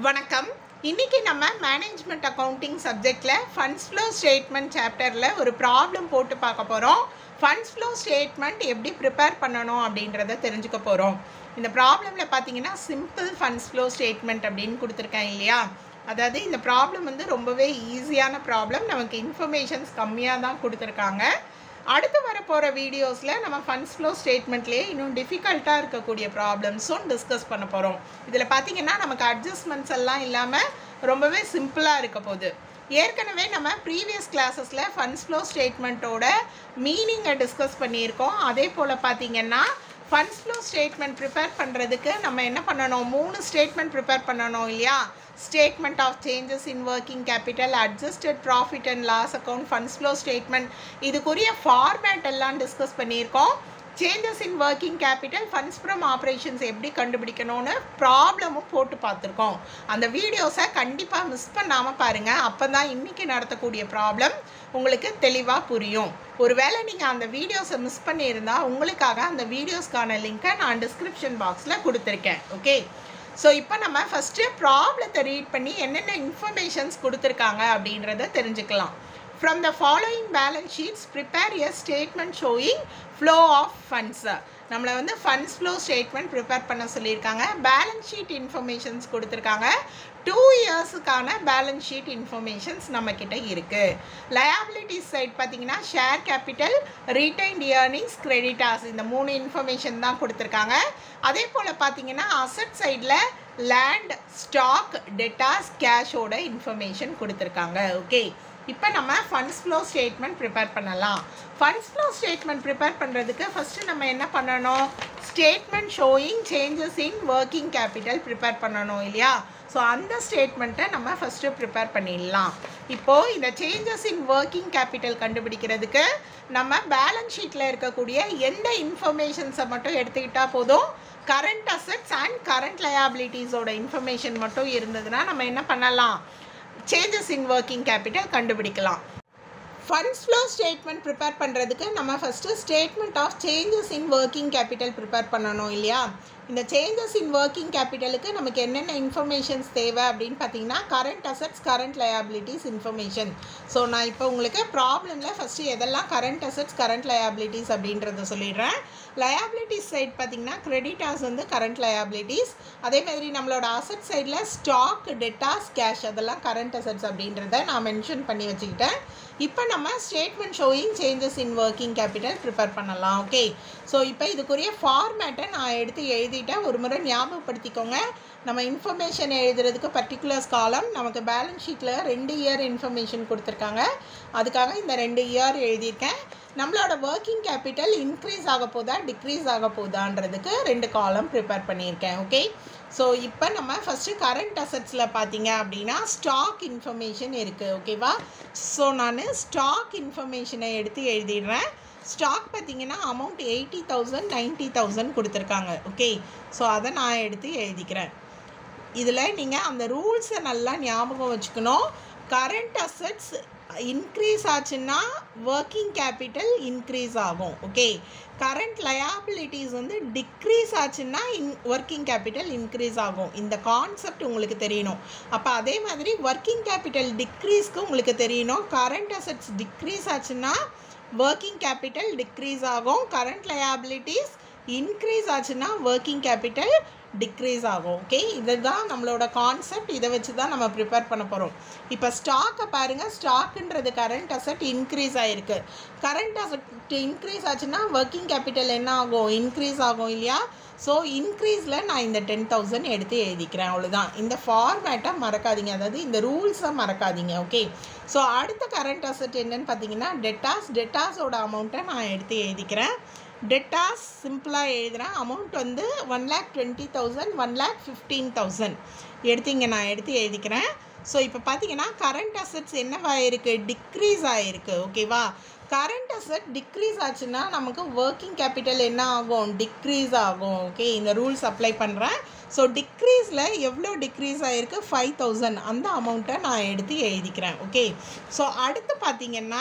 வணக்கம் இன்னைக்கு நம்ம மேனேஜ்மெண்ட் அக்கவுண்டிங் சப்ஜெக்டில் ஃபண்ட்ஸ் ஃப்ளோ ஸ்டேட்மெண்ட் சாப்டரில் ஒரு ப்ராப்ளம் போட்டு பார்க்க போகிறோம் ஃபண்ட்ஸ் ஃப்ளோ ஸ்டேட்மெண்ட் எப்படி ப்ரிப்பேர் பண்ணணும் அப்படின்றத தெரிஞ்சுக்க போகிறோம் இந்த ப்ராப்ளமில் பார்த்தீங்கன்னா சிம்பிள் ஃபண்ட்ஸ் ஃப்ளோ ஸ்டேட்மெண்ட் அப்படின்னு கொடுத்துருக்கேன் இல்லையா அதாவது இந்த ப்ராப்ளம் வந்து ரொம்பவே ஈஸியான ப்ராப்ளம் நமக்கு இன்ஃபர்மேஷன்ஸ் கம்மியாக தான் கொடுத்துருக்காங்க அடுத்து வரப்போகிற வீடியோஸில் நம்ம ஃபண்ட்ஸ் ஃப்ளோ ஸ்டேட்மெண்ட்லேயே இன்னும் டிஃபிகல்ட்டாக இருக்கக்கூடிய ப்ராப்ளம்ஸும் டிஸ்கஸ் பண்ண போகிறோம் இதில் பார்த்தீங்கன்னா நமக்கு அட்ஜஸ்ட்மெண்ட்ஸ் எல்லாம் இல்லாமல் ரொம்பவே சிம்பிளாக இருக்க போகுது ஏற்கனவே நம்ம ப்ரீவியஸ் கிளாஸஸில் ஃபண்ட்ஸ் ஃப்ளோ ஸ்டேட்மெண்ட்டோட மீனிங்கை டிஸ்கஸ் பண்ணியிருக்கோம் அதே போல் பார்த்தீங்கன்னா ஃபண்ட்ஸ் ஃப்ளோ ஸ்டேட்மெண்ட் ப்ரிப்பேர் பண்ணுறதுக்கு நம்ம என்ன பண்ணணும் மூணு ஸ்டேட்மெண்ட் ப்ரிப்பேர் பண்ணணும் இல்லையா statement of changes in working capital adjusted profit and loss account funds flow statement இதுக்குரிய ஃபார்மேட் எல்லாம் டிஸ்கஸ் பண்ணியிருக்கோம் changes in working capital funds from operations எப்படி கண்டுபிடிக்கணும்னு ப்ராப்ளமும் போட்டு பார்த்துருக்கோம் அந்த வீடியோஸை கண்டிப்பாக மிஸ் பண்ணாமல் பாருங்கள் அப்போ தான் இன்றைக்கி நடத்தக்கூடிய ப்ராப்ளம் உங்களுக்கு தெளிவாக புரியும் ஒருவேளை நீங்கள் அந்த வீடியோஸை மிஸ் பண்ணியிருந்தா உங்களுக்காக அந்த வீடியோஸ்க்கான லிங்க்கை நான் டிஸ்கிரிப்ஷன் பாக்ஸில் கொடுத்துருக்கேன் ஓகே ஸோ இப்போ நம்ம ஃபஸ்ட்டு ப்ராப்ளத்தை ரீட் பண்ணி என்னென்ன இன்ஃபர்மேஷன்ஸ் கொடுத்துருக்காங்க அப்படின்றத தெரிஞ்சுக்கலாம் from the following balance sheets prepare a statement showing flow of funds நம்மளை வந்து ஃபண்ட்ஸ் ஃப்ளோ ஸ்டேட்மெண்ட் ப்ரிப்பேர் பண்ண சொல்லியிருக்காங்க பேலன்ஸ் ஷீட் இன்ஃபர்மேஷன்ஸ் கொடுத்துருக்காங்க டூ இயர்ஸுக்கான பேலன்ஸ் ஷீட் இன்ஃபர்மேஷன்ஸ் நம்மக்கிட்ட இருக்குது லயாபிலிட்டிஸ் சைட் பார்த்தீங்கன்னா ஷேர் கேபிட்டல் ரீடைன்ட் இயர்னிங்ஸ் கிரெடிட்டாஸ் இந்த மூணு இன்ஃபர்மேஷன் தான் கொடுத்துருக்காங்க அதே போல் பார்த்தீங்கன்னா அசட் சைடில் லேண்ட் ஸ்டாக் டெட்டாஸ் கேஷோட இன்ஃபர்மேஷன் கொடுத்துருக்காங்க ஓகே இப்போ நம்ம ஃபண்ட்ஸ் ஃப்ளோ ஸ்டேட்மெண்ட் ப்ரிப்பேர் பண்ணலாம் ஃபண்ட்ஸ் ஃப்ளோ ஸ்டேட்மெண்ட் ப்ரிப்பேர் பண்ணுறதுக்கு ஃபஸ்ட்டு நம்ம என்ன பண்ணணும் statement showing changes in working capital prepare பண்ணணும் இல்லையா ஸோ அந்த ஸ்டேட்மெண்ட்டை நம்ம ஃபஸ்ட்டு ப்ரிப்பேர் பண்ணிடலாம் இப்போது இந்த சேஞ்சஸ் இன் ஒர்க்கிங் கேபிட்டல் கண்டுபிடிக்கிறதுக்கு நம்ம பேலன்ஸ் ஷீட்டில் இருக்கக்கூடிய எந்த இன்ஃபர்மேஷன்ஸை மட்டும் எடுத்துக்கிட்டால் போதும் கரண்ட் அசட்ஸ் அண்ட் கரண்ட் லயாபிலிட்டிஸோட இன்ஃபர்மேஷன் மட்டும் இருந்ததுன்னா நம்ம என்ன பண்ணலாம் சேஞ்சஸ் இன் ஒர்க்கிங் கேபிட்டல் கண்டுபிடிக்கலாம் ஃபண்ட்ஸ் ஃப்ளோ ஸ்டேட்மெண்ட் ப்ரிப்பேர் பண்ணுறதுக்கு நம்ம first statement of changes in working capital prepare பண்ணணும் இல்லையா இந்த சேஞ்சஸ் இன் ஒர்க்கிங் கேபிட்டலுக்கு நமக்கு என்னென்ன இன்ஃபர்மேஷன்ஸ் தேவை அப்படின்னு பார்த்தீங்கன்னா current assets current liabilities information so நான் இப்போ உங்களுக்கு ப்ராப்ளமில் ஃபஸ்ட்டு எதெல்லாம் கரண்ட் அசட்ஸ் கரண்ட் லயாபிலிட்டிஸ் அப்படின்றத சொல்லிடுறேன் லயாபிலிட்டிஸ் சைட் பார்த்தீங்கன்னா கிரெடிட்டாஸ் வந்து கரண்ட் லயாபிலிட்டிஸ் அதே மாதிரி நம்மளோட அசட் சைடில் ஸ்டாக் டெட்டாஸ் கேஷ் அதெல்லாம் கரண்ட் அசட்ஸ் அப்படின்றத நான் மென்ஷன் பண்ணி வச்சுக்கிட்டேன் இப்போ நம்ம statement showing changes in working capital prepare பண்ணலாம் ஓகே ஸோ இப்போ இதுக்குரிய ஃபார்மேட்டை நான் எடுத்து எழுதிட்டேன் ஒரு முறை ஞாபகப்படுத்திக்கோங்க நம்ம இன்ஃபர்மேஷன் எழுதுறதுக்கு பர்டிகுலர்ஸ் காலம் நமக்கு பேலன்ஸ் ஷீட்டில் ரெண்டு இயர் இன்ஃபர்மேஷன் கொடுத்துருக்காங்க அதுக்காக இந்த ரெண்டு இயர் எழுதியிருக்கேன் நம்மளோட ஒர்க்கிங் கேபிட்டல் இன்க்ரீஸ் ஆக போதா டிக்ரீஸ் ஆக போதான்றதுக்கு ரெண்டு காலம் ப்ரிப்பேர் பண்ணியிருக்கேன் ஓகே ஸோ இப்போ நம்ம ஃபஸ்ட்டு கரண்ட் அசட்ஸில் பார்த்தீங்க அப்படின்னா ஸ்டாக் இன்ஃபர்மேஷன் இருக்குது ஓகேவா ஸோ நான் ஸ்டாக் இன்ஃபர்மேஷனை எடுத்து எழுதிடுறேன் ஸ்டாக் பார்த்தீங்கன்னா amount eighty thousand ninety thousand கொடுத்துருக்காங்க ஓகே ஸோ அதை நான் எடுத்து எழுதிக்கிறேன் இதில் நீங்கள் அந்த ரூல்ஸை நல்லா ஞாபகம் வச்சுக்கணும் கரண்ட் அசட்ஸ் இன்க்ரீஸ் ஆச்சுன்னா ஒர்க்கிங் கேபிட்டல் இன்க்ரீஸ் ஆகும் ஓகே கரண்ட் லயாபிலிட்டிஸ் வந்து டிக்ரீஸ் ஆச்சுன்னா இன் ஒர்க்கிங் கேபிட்டல் இன்க்ரீஸ் ஆகும் இந்த கான்செப்ட் உங்களுக்கு தெரியணும் அப்போ அதே மாதிரி ஒர்க்கிங் கேபிட்டல் டிக்ரீஸ்க்கு உங்களுக்கு தெரியணும் கரண்ட் அசட்ஸ் டிக்ரீஸ் ஆச்சுன்னா ஒர்க்கிங் கேபிட்டல் டிக்ரீஸ் ஆகும் கரண்ட் லயாபிலிட்டிஸ் இன்க்ரீஸ் ஆச்சுன்னா ஒர்க்கிங் கேபிட்டல் டிக்ரீஸ் ஆகும் ஓகே இதுதான் நம்மளோட கான்செப்ட் இதை வச்சு தான் நம்ம ப்ரிப்பேர் பண்ண போகிறோம் இப்போ ஸ்டாக்கை பாருங்கள் ஸ்டாக்குன்றது கரண்ட் அசட் இன்க்ரீஸ் ஆகிருக்கு கரண்ட் அசட் இன்க்ரீஸ் ஆச்சுன்னா ஒர்க்கிங் கேபிட்டல் என்ன ஆகும் இன்க்ரீஸ் ஆகும் இல்லையா ஸோ இன்க்ரீஸில் நான் இந்த டென் தௌசண்ட் எடுத்து எழுதிக்கிறேன் அவ்வளோதான் இந்த ஃபார்மேட்டை மறக்காதீங்க அதாவது இந்த ரூல்ஸை மறக்காதீங்க ஓகே ஸோ அடுத்த கரண்ட் அசட் என்னன்னு பார்த்தீங்கன்னா டெட்டாஸ் டெட்டாஸோட அமௌண்ட்டை நான் எடுத்து எழுதிக்கிறேன் டெட்டாஸ் சிம்பிளாக எழுதுகிறேன் அமௌண்ட் வந்து one lakh twenty thousand one lakh fifteen thousand எடுத்தீங்க நான் எடுத்து எழுதிக்கிறேன் ஸோ இப்போ பார்த்தீங்கன்னா கரண்ட் அசட்ஸ் என்னவாயிருக்கு டிக்ரீஸ் ஆகிருக்கு ஓகேவா கரண்ட் அசட் டிக்ரீஸ் ஆச்சுன்னா நமக்கு ஒர்க்கிங் கேபிட்டல் என்ன ஆகும் டிக்ரீஸ் ஆகும் ஓகே இந்த ரூல்ஸ் அப்ளை பண்ணுறேன் ஸோ டிக்ரீஸில் எவ்வளோ டிக்ரீஸ் ஆகிருக்கு ஃபைவ் தௌசண்ட் அந்த அமௌண்ட்டை நான் எடுத்து எழுதிக்கிறேன் ஓகே ஸோ அடுத்து பார்த்தீங்கன்னா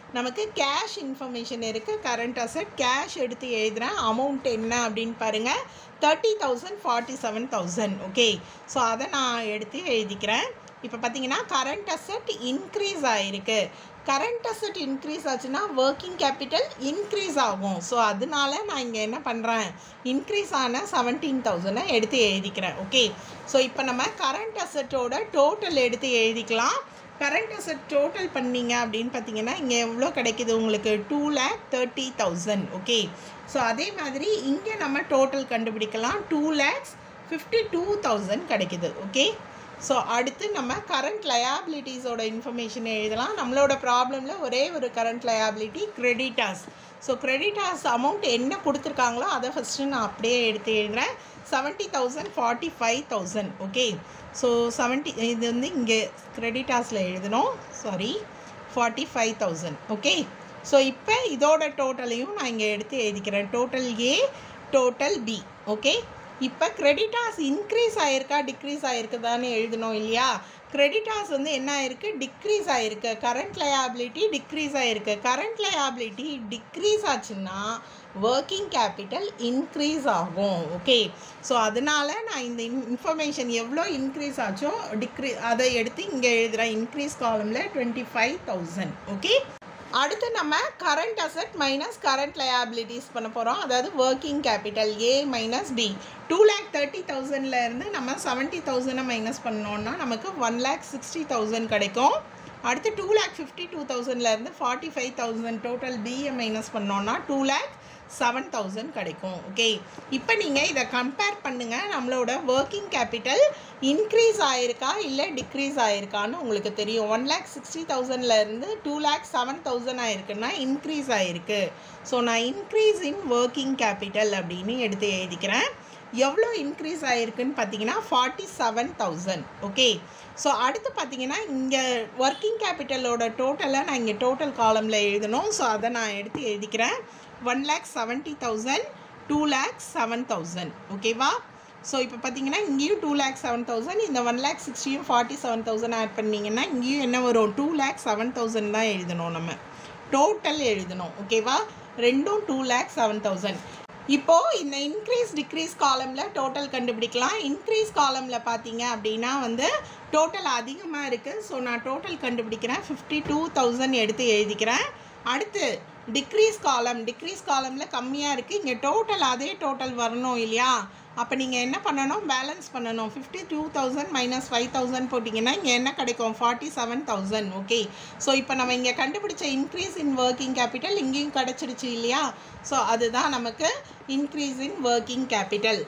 நமக்கு கேஷ் இன்ஃபர்மேஷன் இருக்குது கரண்ட் அசட் கேஷ் எடுத்து எழுதுகிறேன் அமௌண்ட் என்ன அப்படின்னு பாருங்கள் thirty thousand forty seven thousand okay so அதை நான் எடுத்து எழுதிக்கிறேன் இப்போ பார்த்தீங்கன்னா கரண்ட் அசட் இன்க்ரீஸ் ஆகிருக்கு கரண்ட் அசட் இன்க்ரீஸ் ஆச்சுன்னா ஒர்க்கிங் கேபிட்டல் இன்க்ரீஸ் ஆகும் ஸோ அதனால நான் இங்கே என்ன பண்ணுறேன் இன்க்ரீஸ் ஆன செவன்டீன் தௌசண்டை எடுத்து எழுதிக்கிறேன் ஓகே ஸோ இப்போ நம்ம கரண்ட் அசட்டோட டோட்டல் எடுத்து எழுதிக்கலாம் கரண்ட் அசட் டோட்டல் பண்ணீங்க அப்படின்னு பார்த்தீங்கன்னா இங்கே எவ்வளோ கிடைக்குது உங்களுக்கு two lakh thirty thousand okay so அதே மாதிரி இங்கே நம்ம டோட்டல் கண்டுபிடிக்கலாம் two lakhs fifty two thousand கிடைக்குது ஓகே ஸோ அடுத்து நம்ம கரண்ட் லயாபிலிட்டிஸோட இன்ஃபர்மேஷன் எழுதலாம் நம்மளோட ப்ராப்ளமில் ஒரே ஒரு current liability creditors so creditors amount என்ன கொடுத்துருக்காங்களோ அதை ஃபஸ்ட்டு நான் அப்படியே எடுத்து எழுதுகிறேன் seventy thousand forty five thousand okay so seventy இது வந்து இங்கே கிரெடிட்டாஸில் எழுதணும் sorry forty five thousand okay so இப்போ இதோட டோட்டலையும் நான் இங்கே எடுத்து எழுதிக்கிறேன் total A total B okay இப்போ கிரெடிட்டாஸ் இன்க்ரீஸ் ஆகிருக்கா டிக்ரீஸ் ஆகிருக்குதான்னு எழுதணும் இல்லையா கிரெடிட்டாஸ் வந்து என்ன ஆயிருக்கு டிக்ரீஸ் ஆகிருக்கு கரண்ட் லயாபிலிட்டி டிக்ரீஸ் ஆகிருக்கு கரண்ட் லயாபிலிட்டி டிக்ரீஸ் ஆச்சுன்னா ஒர்க்கிங் கேபிட்டல் இன்க்ரீஸ் ஆகும் ஓகே ஸோ அதனால் நான் இந்த இன்ஃபர்மேஷன் எவ்வளோ இன்க்ரீஸ் ஆச்சோ டிக்ரீ அதை எடுத்து இங்கே எழுதுகிறேன் இன்க்ரீஸ் காலமில் டுவெண்ட்டி ஃபைவ் தௌசண்ட் ஓகே அடுத்து நம்ம current asset minus current liabilities பண்ண போகிறோம் அதாவது working capital A minus B two lakh thirty தௌசண்ட்லேருந்து நம்ம செவன்ட்டி தௌசண்டை மைனஸ் பண்ணோன்னா நமக்கு ஒன் லேக் சிக்ஸ்டி தௌசண்ட் கிடைக்கும் அடுத்து டூ லேக் ஃபிஃப்டி டூ தௌசண்ட்லேருந்து forty five thousand total B A minus பண்ணோன்னா டூ லேக் செவன் தௌசண்ட் கிடைக்கும் ஓகே இப்போ நீங்கள் இதை கம்பேர் பண்ணுங்கள் நம்மளோட ஒர்க்கிங் கேபிட்டல் இன்க்ரீஸ் ஆகிருக்கா இல்லை டிக்ரீஸ் ஆகிருக்கான்னு உங்களுக்கு தெரியும் ஒன் லேக் சிக்ஸ்டி தௌசண்ட்லேருந்து டூ லேக் செவன் தௌசண்ட் ஆயிருக்குன்னா இன்க்ரீஸ் ஆகிருக்கு ஸோ நான் இன்க்ரீஸ் இன் ஒர்க்கிங் கேபிட்டல் அப்படின்னு எடுத்து எழுதிக்கிறேன் எவ்வளோ இன்க்ரீஸ் ஆகிருக்குன்னு பார்த்தீங்கன்னா forty seven thousand okay so அடுத்து பார்த்தீங்கன்னா இங்கே ஒர்க்கிங் கேபிட்டலோட டோட்டலை நான் இங்கே டோட்டல் காலமில் எழுதணும் ஸோ அதை நான் எடுத்து எழுதிக்கிறேன் one lakh seventy thousand two lakh seven thousand ஓகேவா ஸோ இப்போ பார்த்தீங்கன்னா இங்கேயும் டூ லேக் செவன் தௌசண்ட் இந்த ஒன் லேக் சிக்ஸ்டியும் ஃபார்ட்டி செவன் தௌசண்ட் ஆட் பண்ணிங்கன்னா இங்கேயும் என்ன வரும் டூ லேக் செவன் தௌசண்ட் தான் எழுதணும் நம்ம டோட்டல் எழுதணும் ஓகேவா ரெண்டும் டூ லேக் செவன் தௌசண்ட் இப்போது இந்த இன்க்ரீஸ் டிக்ரீஸ் காலமில் டோட்டல் கண்டுபிடிக்கலாம் இன்க்ரீஸ் காலமில் பார்த்தீங்க அப்படின்னா வந்து டோட்டல் அதிகமாக இருக்குது ஸோ நான் டோட்டல் கண்டுபிடிக்கிறேன் ஃபிஃப்டி டூ தௌசண்ட் எடுத்து எழுதிக்கிறேன் அடுத்து டிக்ரீஸ் காலம் டிக்ரீஸ் காலமில் கம்மியாக இருக்குது இங்கே டோட்டல் அதே டோட்டல் வரணும் இல்லையா அப்போ நீங்கள் என்ன பண்ணணும் பேலன்ஸ் பண்ணணும் fifty two thousand minus five thousand போட்டிங்கன்னா இங்கே என்ன கிடைக்கும் forty seven thousand okay so இப்போ நம்ம இங்கே கண்டுபிடிச்ச இன்க்ரீஸ் இன் ஒர்க்கிங் கேபிட்டல் இங்கேயும் கிடச்சிருச்சு இல்லையா ஸோ அதுதான் நமக்கு இன்க்ரீஸ் இன் ஒர்க்கிங் கேபிட்டல்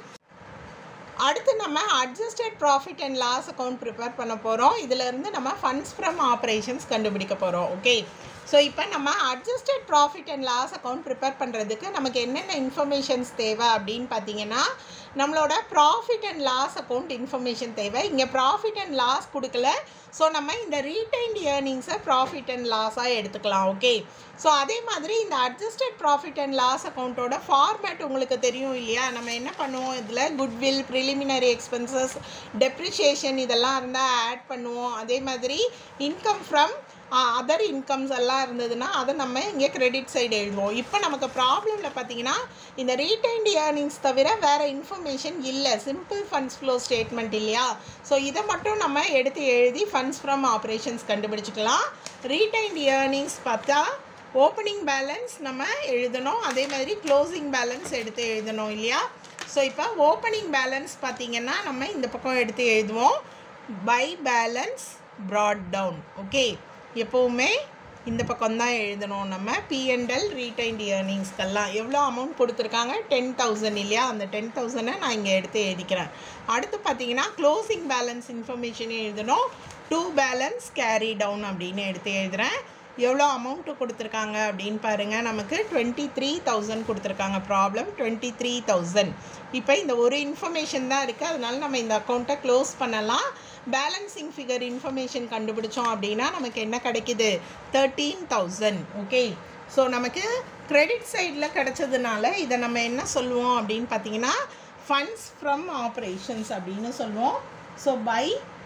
அடுத்து நம்ம adjusted profit and loss account prepare பண்ண போகிறோம் இதிலேருந்து நம்ம ஃபண்ட்ஸ் ஃப்ரம் ஆப்ரேஷன்ஸ் கண்டுபிடிக்க போகிறோம் ஓகே ஸோ இப்போ நம்ம adjusted profit and loss account prepare பண்ணுறதுக்கு நமக்கு என்னென்ன இன்ஃபர்மேஷன்ஸ் தேவை அப்படின்னு பார்த்தீங்கன்னா நம்மளோட profit and loss account information தேவை இங்கே ப்ராஃபிட் அண்ட் லாஸ் கொடுக்கல ஸோ நம்ம இந்த ரீடைன்ட் இயர்னிங்ஸை ப்ராஃபிட் அண்ட் லாஸாக எடுத்துக்கலாம் ஓகே ஸோ அதே மாதிரி இந்த அட்ஜஸ்டட் ப்ராஃபிட் அண்ட் லாஸ் அக்கௌண்ட்டோட ஃபார்மேட் உங்களுக்கு தெரியும் இல்லையா நம்ம என்ன பண்ணுவோம் இதில் குட்வில் ப்ரிலிமினரி எக்ஸ்பென்சஸ் டெப்ரிஷியேஷன் இதெல்லாம் இருந்தால் ஆட் பண்ணுவோம் அதே மாதிரி இன்கம் ஃப்ரம் அதர் இன்கம்ஸ் எல்லாம் இருந்ததுன்னா அதை நம்ம இங்கே கிரெடிட் சைடு எழுதுவோம் இப்போ நமக்கு ப்ராப்ளமில் பார்த்தீங்கன்னா இந்த ரீடைன்ட் இயர்னிங்ஸ் தவிர வேறு இன்ஃபர்மேஷன் இல்லை சிம்பிள் ஃபண்ட்ஸ் ஃப்ளோ ஸ்டேட்மெண்ட் இல்லையா ஸோ இதை மட்டும் நம்ம எடுத்து எழுதி ஃபண்ட்ஸ் ஃப்ரம் ஆப்ரேஷன்ஸ் கண்டுபிடிச்சிக்கலாம் ரீடைன்ட் இயர்னிங்ஸ் பார்த்தா ஓப்பனிங் பேலன்ஸ் நம்ம எழுதணும் அதே மாதிரி க்ளோசிங் பேலன்ஸ் எடுத்து எழுதணும் இல்லையா ஸோ இப்போ ஓப்பனிங் பேலன்ஸ் பார்த்திங்கன்னா நம்ம இந்த பக்கம் எடுத்து எழுதுவோம் by balance brought down okay எப்போவுமே இந்த பக்கம் தான் எழுதணும் நம்ம பிஎன்எல் ரீடைன்ட் இயர்னிங்ஸ்க்கெல்லாம் எவ்வளோ அமௌண்ட் கொடுத்துருக்காங்க டென் தௌசண்ட் இல்லையா அந்த டென் தௌசண்டை நான் இங்கே எடுத்து எழுதிக்கிறேன் அடுத்து பார்த்தீங்கன்னா க்ளோசிங் பேலன்ஸ் இன்ஃபர்மேஷன் எழுதணும் டூ பேலன்ஸ் கேரி டவுன் அப்படின்னு எடுத்து எழுதுகிறேன் எவ்வளோ அமௌண்ட்டு கொடுத்துருக்காங்க அப்படின்னு பாருங்கள் நமக்கு டுவெண்ட்டி த்ரீ தௌசண்ட் கொடுத்துருக்காங்க ப்ராப்ளம் டுவெண்ட்டி த்ரீ தௌசண்ட் இப்போ இந்த ஒரு இன்ஃபர்மேஷன் தான் இருக்குது அதனால நம்ம இந்த அக்கௌண்ட்டை க்ளோஸ் பண்ணலாம் பேலன்சிங் ஃபிகர் இன்ஃபர்மேஷன் கண்டுபிடிச்சோம் அப்படின்னா நமக்கு என்ன கிடைக்குது தேர்ட்டீன் தௌசண்ட் ஓகே ஸோ நமக்கு கிரெடிட் சைடில் கிடச்சதுனால இதை நம்ம என்ன சொல்லுவோம் அப்படின்னு பார்த்தீங்கன்னா ஃபண்ட்ஸ் ஃப்ரம் ஆப்ரேஷன்ஸ் அப்படின்னு சொல்லுவோம் so by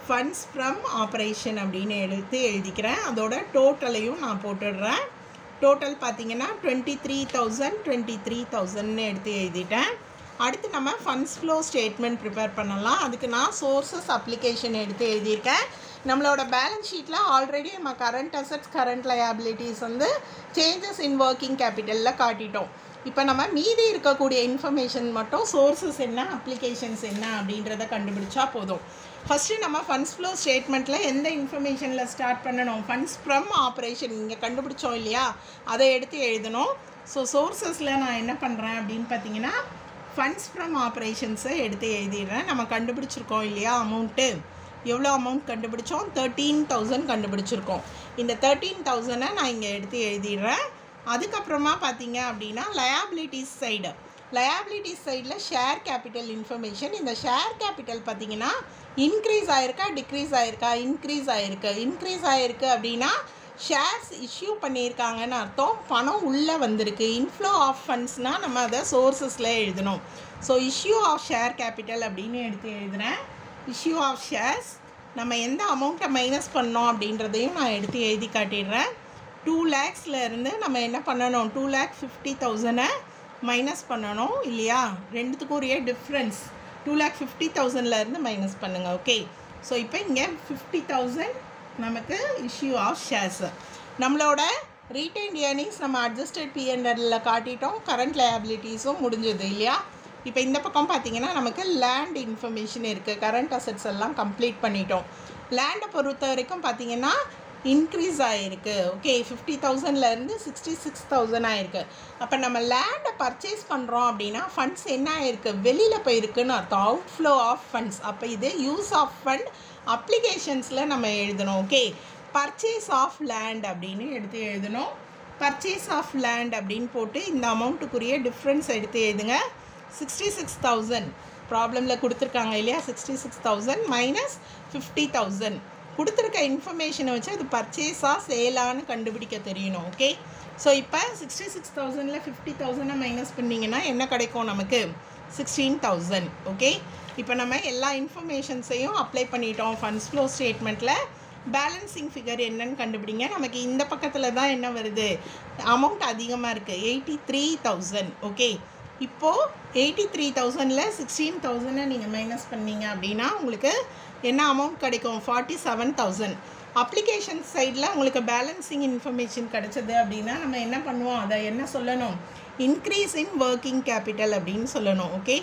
funds from operation அப்படின்னு எடுத்து எழுதிக்கிறேன் அதோட டோட்டலையும் நான் போட்டுடுறேன் டோட்டல் பார்த்தீங்கன்னா twenty three thousand twenty three தௌசண்ட்னு எடுத்து எழுதிட்டேன் அடுத்து நம்ம ஃபண்ட்ஸ் ஃப்ளோ ஸ்டேட்மெண்ட் ப்ரிப்பேர் பண்ணலாம் அதுக்கு நான் சோர்சஸ் அப்ளிகேஷன் எடுத்து எழுதியிருக்கேன் நம்மளோட பேலன்ஸ் ஷீட்டில் ஆல்ரெடி நம்ம கரண்ட் அசட்ஸ் கரண்ட் லயபிலிட்டிஸ் வந்து சேஞ்சஸ் இன் ஒர்க்கிங் கேபிட்டலில் காட்டிட்டோம் இப்போ நம்ம மீதி இருக்கக்கூடிய இன்ஃபர்மேஷன் மட்டும் சோர்சஸ் என்ன அப்ளிகேஷன்ஸ் என்ன அப்படின்றத கண்டுபிடிச்சா போதும் ஃபஸ்ட்டு நம்ம ஃபண்ட்ஸ் ஃப்ளோ ஸ்டேட்மெண்ட்டில் எந்த இன்ஃபர்மேஷனில் ஸ்டார்ட் பண்ணணும் ஃபண்ட்ஸ் ஃப்ரம் ஆப்ரேஷன் இங்கே கண்டுபிடிச்சோம் இல்லையா அதை எடுத்து எழுதணும் ஸோ சோர்சஸில் நான் என்ன பண்ணுறேன் அப்படின்னு பார்த்தீங்கன்னா ஃபண்ட்ஸ் ஃப்ரம் ஆப்ரேஷன்ஸை எடுத்து எழுதிடுறேன் நம்ம கண்டுபிடிச்சிருக்கோம் இல்லையா அமௌண்ட்டு எவ்வளோ அமௌண்ட் கண்டுபிடிச்சோம் தேர்ட்டீன் தௌசண்ட் கண்டுபிடிச்சிருக்கோம் இந்த தேர்ட்டீன் தௌசண்டை நான் இங்கே எடுத்து எழுதிடுறேன் அதுக்கப்புறமா பார்த்தீங்க அப்படின்னா லயாபிலிட்டிஸ் சைடு லயாபிலிட்டிஸ் சைடில் ஷேர் கேபிட்டல் இன்ஃபர்மேஷன் இந்த ஷேர் கேபிட்டல் பார்த்தீங்கன்னா இன்க்ரீஸ் ஆயிருக்கா டிக்ரீஸ் ஆயிருக்கா இன்க்ரீஸ் ஆயிருக்கு இன்க்ரீஸ் ஆயிருக்கு அப்படின்னா ஷேர்ஸ் இஷ்யூ பண்ணியிருக்காங்கன்னு அர்த்தம் பணம் உள்ளே வந்திருக்கு இன்ஃப்ளோ ஆஃப் ஃபண்ட்ஸ்னால் நம்ம அதை சோர்சஸில் எழுதணும் so issue of share capital அப்படின்னு எடுத்து எழுதுகிறேன் இஷ்யூ ஆஃப் ஷேர்ஸ் நம்ம எந்த அமௌண்ட்டை மைனஸ் பண்ணோம் அப்படின்றதையும் நான் எடுத்து எழுதி காட்டிடுறேன் டூ லேக்ஸ்லேருந்து நம்ம என்ன பண்ணணும் டூ லேக் ஃபிஃப்டி தௌசண்டை மைனஸ் பண்ணணும் இல்லையா ரெண்டுத்துக்கும் ஒரே டிஃப்ரென்ஸ் டூ லேக் ஃபிஃப்டி தௌசண்ட்லேருந்து மைனஸ் பண்ணுங்கள் ஓகே ஸோ இப்போ இங்கே ஃபிஃப்டி தௌசண்ட் நமக்கு இஷ்யூ ஆஃப் ஷேர்ஸ் நம்மளோட ரீட்டைன் ஏர்னிங்ஸ் நம்ம அட்ஜஸ்டட் பிஎன்எல்ல காட்டிட்டோம் கரண்ட் லயபிலிட்டிஸும் முடிஞ்சது இல்லையா இப்போ இந்த பக்கம் பார்த்தீங்கன்னா நமக்கு லேண்ட் இன்ஃபர்மேஷன் இருக்குது கரண்ட் அசட்ஸ் எல்லாம் கம்ப்ளீட் பண்ணிட்டோம் லேண்டை பொறுத்த வரைக்கும் பார்த்தீங்கன்னா இன்க்ரீஸ் ஆகிருக்கு ஓகே ஃபிஃப்டி தௌசண்ட்லேருந்து சிக்ஸ்டி சிக்ஸ் தௌசண்ட் ஆயிருக்கு அப்போ நம்ம லேண்டை பர்ச்சேஸ் பண்ணுறோம் அப்படின்னா ஃபண்ட்ஸ் என்ன ஆயிருக்கு வெளியில் போயிருக்குன்னு அர்த்தம் அவுட் ஃப்ளோ ஆஃப் ஃபண்ட்ஸ் அப்போ இது யூஸ் ஆஃப் ஃபண்ட் அப்ளிகேஷன்ஸில் நம்ம எழுதணும் ஓகே பர்ச்சேஸ் ஆஃப் லேண்ட் அப்படின்னு எடுத்து எழுதணும் பர்ச்சேஸ் ஆஃப் லேண்ட் அப்படின்னு போட்டு இந்த அமௌண்ட்டுக்குரிய டிஃப்ரென்ஸ் எடுத்து எழுதுங்க சிக்ஸ்டி சிக்ஸ் தௌசண்ட் ப்ராப்ளமில் கொடுத்துருக்காங்க இல்லையா sixty six thousand minus fifty thousand கொடுத்துருக்க இன்ஃபர்மேஷனை வச்சு அது பர்ச்சேஸாக சேலான்னு கண்டுபிடிக்க தெரியணும் ஓகே ஸோ இப்போ சிக்ஸ்டி சிக்ஸ் தௌசண்டில் ஃபிஃப்டி தௌசண்டை மைனஸ் பண்ணிங்கன்னா என்ன கிடைக்கும் நமக்கு சிக்ஸ்டீன் தௌசண்ட் ஓகே இப்போ நம்ம எல்லா இன்ஃபர்மேஷன்ஸையும் அப்ளை பண்ணிட்டோம் ஃபண்ட்ஸ் ஃப்ளோ ஸ்டேட்மெண்ட்டில் பேலன்சிங் ஃபிகர் என்னன்னு கண்டுபிடிங்க நமக்கு இந்த பக்கத்தில் தான் என்ன வருது அமௌண்ட் அதிகமாக இருக்குது எயிட்டி த்ரீ தௌசண்ட் ஓகே இப்போது எயிட்டி த்ரீ தௌசண்டில் சிக்ஸ்டீன் தௌசண்டை நீங்கள் மைனஸ் பண்ணீங்க அப்படின்னா உங்களுக்கு என்ன அமௌண்ட் கிடைக்கும் ஃபார்ட்டி செவன் தௌசண்ட் அப்ளிகேஷன் சைடில் உங்களுக்கு பேலன்சிங் இன்ஃபர்மேஷன் கிடைச்சது அப்படின்னா நம்ம என்ன பண்ணுவோம் அதை என்ன சொல்லணும் இன்க்ரீஸ் இன் ஒர்க்கிங் கேபிட்டல் அப்படின்னு சொல்லணும் ஓகே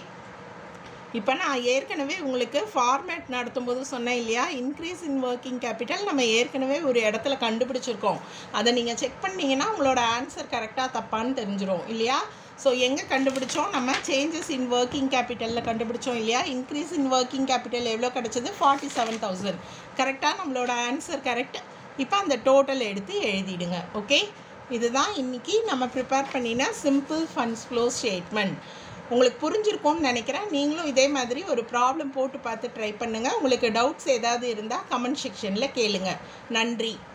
இப்போ நான் ஏற்கனவே உங்களுக்கு ஃபார்மேட் நடத்தும் போது சொன்னேன் இல்லையா இன்க்ரீஸ் இன் ஒர்க்கிங் கேபிட்டல் நம்ம ஏற்கனவே ஒரு இடத்துல கண்டுபிடிச்சிருக்கோம் அதை நீங்கள் செக் பண்ணீங்கன்னா உங்களோட ஆன்சர் கரெக்டாக தப்பான்னு தெரிஞ்சிடும் இல்லையா ஸோ எங்கே கண்டுபிடிச்சோம் நம்ம சேஞ்சஸ் இன் ஒர்க்கிங் கேபிட்டலில் கண்டுபிடிச்சோம் இல்லையா இன்க்ரீஸ் இன் ஒர்க்கிங் கேபிட்டல் எவ்வளோ கிடச்சது ஃபார்ட்டி செவன் தௌசண்ட் கரெக்டாக நம்மளோட ஆன்சர் கரெக்ட் இப்போ அந்த டோட்டல் எடுத்து எழுதிடுங்க ஓகே இதுதான் இன்றைக்கி நம்ம ப்ரிப்பேர் பண்ணின சிம்பிள் ஃபண்ட்ஸ் ஃப்ளோ ஸ்டேட்மெண்ட் உங்களுக்கு புரிஞ்சிருக்கும்னு நினைக்கிறேன் நீங்களும் இதே மாதிரி ஒரு ப்ராப்ளம் போட்டு பார்த்து ட்ரை பண்ணுங்கள் உங்களுக்கு டவுட்ஸ் ஏதாவது இருந்தால் கமெண்ட் செக்ஷனில் கேளுங்க நன்றி